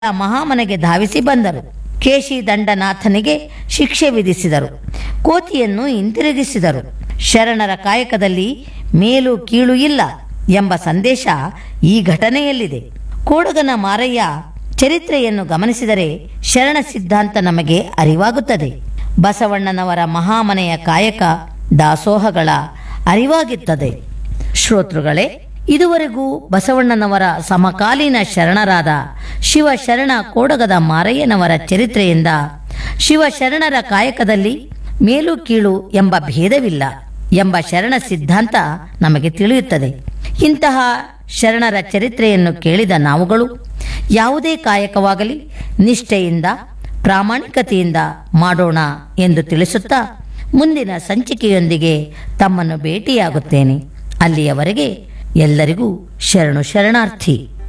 ಮಹಾಮನೆಗೆ ಧಾವಿಸಿ ಬಂದರು ಕೇಶಿ ದಂಡನಾಥನಿಗೆ ಶಿಕ್ಷೆ ವಿಧಿಸಿದರು ಕೋತಿಯನ್ನು ಹಿಂತಿರುಗಿಸಿದರು ಶರಣರ ಕಾಯಕದಲ್ಲಿ ಮೇಲು ಕೀಳು ಇಲ್ಲ ಎಂಬ ಸಂದೇಶ ಈ ಘಟನೆಯಲ್ಲಿದೆ ಕೋಡಗನ ಮಾರಯ್ಯ ಚರಿತ್ರೆಯನ್ನು ಗಮನಿಸಿದರೆ ಶರಣ ಸಿದ್ಧಾಂತ ನಮಗೆ ಅರಿವಾಗುತ್ತದೆ ಬಸವಣ್ಣನವರ ಮಹಾಮನೆಯ ಕಾಯಕ ದಾಸೋಹಗಳ ಅರಿವಾಗುತ್ತದೆ ಶ್ರೋತೃಗಳೇ ಇದುವರೆಗೂ ಬಸವಣ್ಣನವರ ಸಮಕಾಲೀನ ಶರಣರಾದ ಶಿವಶರಣ ಕೋಡಗದ ಮಾರಯ್ಯನವರ ಚರಿತ್ರೆಯಿಂದ ಶಿವಶರಣರ ಕಾಯಕದಲ್ಲಿ ಮೇಲು ಕೀಳು ಎಂಬ ಭೇದವಿಲ್ಲ ಎಂಬ ಶರಣ ಸಿದ್ಧಾಂತ ನಮಗೆ ತಿಳಿಯುತ್ತದೆ ಇಂತಹ ಶರಣರ ಚರಿತ್ರೆಯನ್ನು ಕೇಳಿದ ನಾವುಗಳು ಯಾವುದೇ ಕಾಯಕವಾಗಲಿ ನಿಷ್ಠೆಯಿಂದ ಪ್ರಾಮಾಣಿಕತೆಯಿಂದ ಮಾಡೋಣ ಎಂದು ತಿಳಿಸುತ್ತಾ ಮುಂದಿನ ಸಂಚಿಕೆಯೊಂದಿಗೆ ತಮ್ಮನ್ನು ಭೇಟಿಯಾಗುತ್ತೇನೆ ಅಲ್ಲಿಯವರೆಗೆ ಎಲ್ಲರಿಗೂ ಶರಣು ಶರಣಾರ್ಥಿ